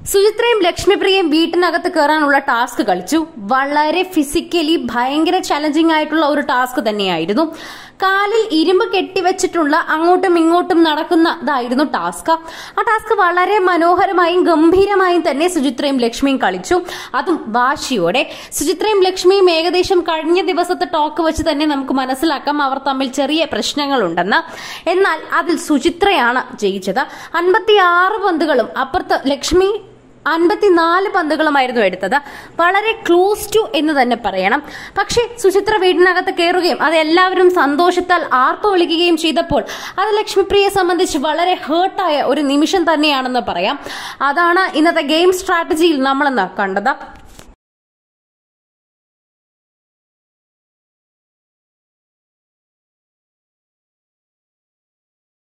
സുചിത്രയും ലക്ഷ്മിപ്രിയയും വീട്ടിനകത്ത് കയറാനുള്ള ടാസ്ക് കളിച്ചു വളരെ ഫിസിക്കലി ഭയങ്കര ചലഞ്ചിങ് ആയിട്ടുള്ള ഒരു ടാസ്ക് തന്നെയായിരുന്നു കാലിൽ ഇരുമ്പ് കെട്ടിവെച്ചിട്ടുള്ള അങ്ങോട്ടും ഇങ്ങോട്ടും നടക്കുന്നതായിരുന്നു ടാസ്ക് ആ ടാസ്ക് വളരെ മനോഹരമായും ഗംഭീരമായും തന്നെ സുചിത്രയും ലക്ഷ്മിയും കളിച്ചു അതും വാശിയോടെ സുചിത്രയും ലക്ഷ്മിയും ഏകദേശം കഴിഞ്ഞ ദിവസത്തെ ടോക്ക് വെച്ച് തന്നെ നമുക്ക് മനസ്സിലാക്കാം അവർ തമ്മിൽ ചെറിയ പ്രശ്നങ്ങളുണ്ടെന്ന് എന്നാൽ അതിൽ സുചിത്രയാണ് ജയിച്ചത് അൻപത്തി ആറ് പന്തുകളും അപ്പുറത്ത് ലക്ഷ്മി അൻപത്തിനാല് പന്തുകളുമായിരുന്നു എടുത്തത് വളരെ ക്ലോസ് ടു എന്ന് തന്നെ പറയണം പക്ഷേ സുചിത്ര വീടിനകത്ത് കയറുകയും അത് എല്ലാവരും സന്തോഷത്താൽ ആർപ്പ് വിളിക്കുകയും ചെയ്തപ്പോൾ അത് ലക്ഷ്മിപ്രിയെ സംബന്ധിച്ച് വളരെ ഹേർട്ടായ ഒരു നിമിഷം തന്നെയാണെന്ന് പറയാം അതാണ് ഇന്നത്തെ ഗെയിം സ്ട്രാറ്റജിയിൽ നമ്മളിന്ന് കണ്ടത്